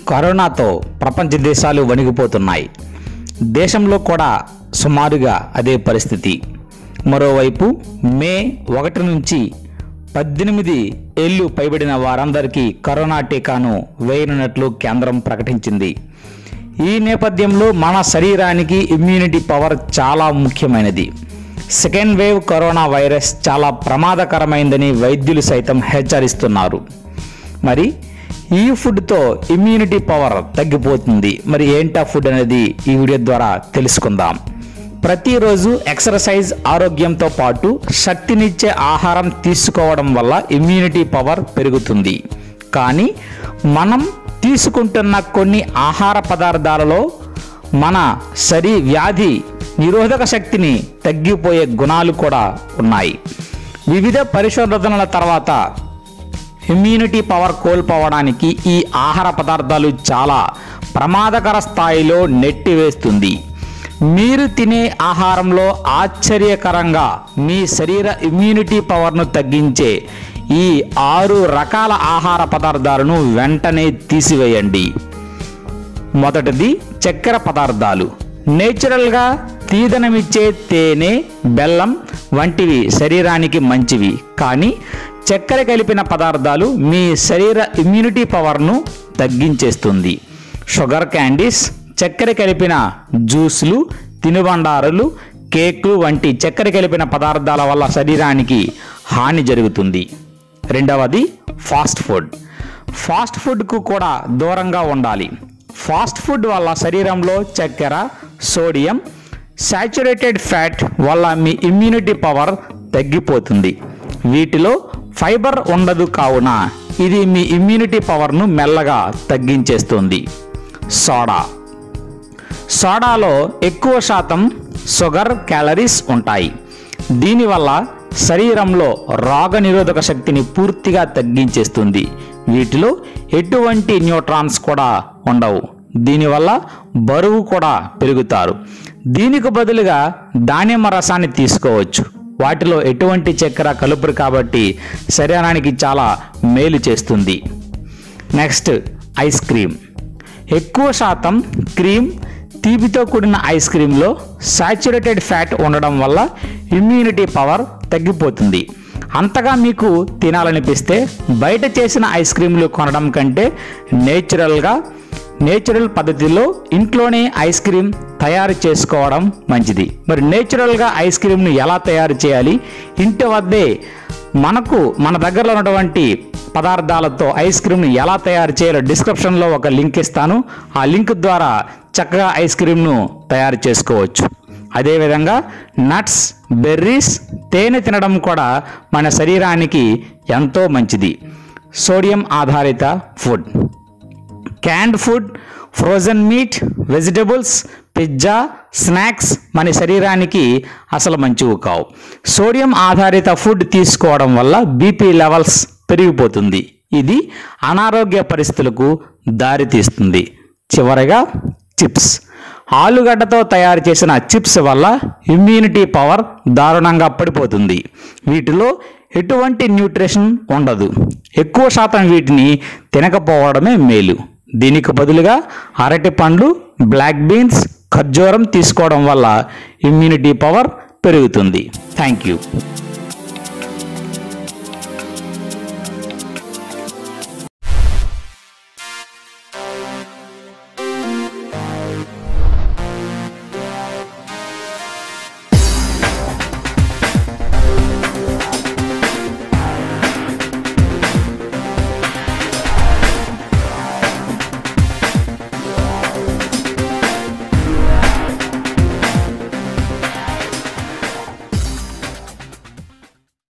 కరోనాతో ప్రపంచ దేశాలు వణిగిపోతున్నాయి దేశంలో కూడా సుమారుగా అదే పరిస్థితి మరోవైపు మే ఒకటి నుంచి పద్దెనిమిది ఏళ్ళు పైబడిన వారందరికీ కరోనా టీకాను వేయనున్నట్లు కేంద్రం ప్రకటించింది ఈ నేపథ్యంలో మన శరీరానికి ఇమ్యూనిటీ పవర్ చాలా ముఖ్యమైనది సెకండ్ వేవ్ కరోనా వైరస్ చాలా ప్రమాదకరమైందని వైద్యులు సైతం హెచ్చరిస్తున్నారు మరి ఈ ఫుడ్తో ఇమ్యూనిటీ పవర్ తగ్గిపోతుంది మరి ఏంటా ఫుడ్ అనేది ఈ వీడియో ద్వారా తెలుసుకుందాం ప్రతిరోజు ఎక్సర్సైజ్ ఆరోగ్యంతో పాటు శక్తినిచ్చే ఆహారం తీసుకోవడం వల్ల ఇమ్యూనిటీ పవర్ పెరుగుతుంది కానీ మనం తీసుకుంటున్న కొన్ని ఆహార పదార్థాలలో మన శరీ వ్యాధి నిరోధక శక్తిని తగ్గిపోయే గుణాలు కూడా ఉన్నాయి వివిధ పరిశోధనల తర్వాత ఇమ్యూనిటీ పవర్ కోల్పోవడానికి ఈ ఆహార పదార్థాలు చాలా ప్రమాదకర స్థాయిలో నెట్టివేస్తుంది మీరు తినే ఆహారంలో ఆశ్చర్యకరంగా మీ శరీర ఇమ్యూనిటీ పవర్ను తగ్గించే ఈ ఆరు రకాల ఆహార పదార్థాలను వెంటనే తీసివేయండి మొదటిది చక్కెర పదార్థాలు నేచురల్గా తీదనమిచ్చే తేనె బెల్లం వంటివి శరీరానికి మంచివి కానీ చక్కెర కలిపిన పదార్థాలు మీ శరీర ఇమ్యూనిటీ పవర్ను తగ్గించేస్తుంది షుగర్ క్యాండీస్ చక్కెర కలిపిన జ్యూస్లు తినుబండారులు కేక్లు వంటి చక్కెర కలిపిన పదార్థాల వల్ల శరీరానికి హాని జరుగుతుంది రెండవది ఫాస్ట్ ఫుడ్ ఫాస్ట్ ఫుడ్కు కూడా దూరంగా ఉండాలి ఫాస్ట్ ఫుడ్ వల్ల శరీరంలో చక్కెర సోడియం సాచురేటెడ్ ఫ్యాట్ వల్ల మీ ఇమ్యూనిటీ పవర్ తగ్గిపోతుంది వీటిలో ఫైబర్ ఉండదు కావున ఇది మీ ఇమ్యూనిటీ పవర్ను మెల్లగా తగ్గించేస్తుంది సోడా సోడాలో ఎక్కువ శాతం షుగర్ క్యాలరీస్ ఉంటాయి దీనివల్ల శరీరంలో రోగ నిరోధక శక్తిని పూర్తిగా తగ్గించేస్తుంది వీటిలో ఎటువంటి న్యూట్రాన్స్ కూడా ఉండవు దీనివల్ల బరువు కూడా పెరుగుతారు దీనికి బదులుగా దానిమ్మ రసాన్ని తీసుకోవచ్చు వాటిలో ఎటువంటి చక్కెర కలుపురు కాబట్టి శరీరానికి చాలా మేలు చేస్తుంది నెక్స్ట్ ఐస్ క్రీమ్ ఎక్కువ శాతం క్రీమ్ తీపితో కూడిన ఐస్ క్రీమ్లో సాచురేటెడ్ ఫ్యాట్ ఉండడం వల్ల ఇమ్యూనిటీ పవర్ తగ్గిపోతుంది అంతగా మీకు తినాలనిపిస్తే బయట చేసిన ఐస్ క్రీములు కొనడం కంటే నేచురల్గా నేచురల్ పద్ధతిలో ఇంట్లోనే ఐస్ క్రీమ్ తయారు చేసుకోవడం మంచిది మరి నేచురల్గా ఐస్ క్రీమ్ను ఎలా తయారు చేయాలి ఇంటి వద్దే మనకు మన దగ్గరలో ఉన్నటువంటి పదార్థాలతో ఐస్ క్రీమ్ని ఎలా తయారు చేయాలో డిస్క్రిప్షన్లో ఒక లింక్ ఇస్తాను ఆ లింక్ ద్వారా చక్కగా ఐస్ క్రీమ్ను తయారు చేసుకోవచ్చు అదేవిధంగా నట్స్ బెర్రీస్ తేనె తినడం కూడా మన శరీరానికి ఎంతో మంచిది సోడియం ఆధారిత food canned food frozen meat vegetables pizza snacks మన శరీరానికి అసలు మంచివి కావు సోడియం ఆధారిత ఫుడ్ తీసుకోవడం వల్ల బీపీ లెవెల్స్ పెరిగిపోతుంది ఇది అనారోగ్య పరిస్థితులకు దారితీస్తుంది చివరగా చిప్స్ ఆలుగడ్డతో తయారు చేసిన చిప్స్ వల్ల ఇమ్యూనిటీ పవర్ దారుణంగా పడిపోతుంది వీటిలో ఎటువంటి న్యూట్రిషన్ ఉండదు ఎక్కువ శాతం వీటిని తినకపోవడమే మేలు దీనికి బదులుగా అరటి పండ్లు బ్లాక్ బీన్స్ ఖర్జూరం తీసుకోవడం వల్ల ఇమ్యూనిటీ పవర్ పెరుగుతుంది థ్యాంక్ యూ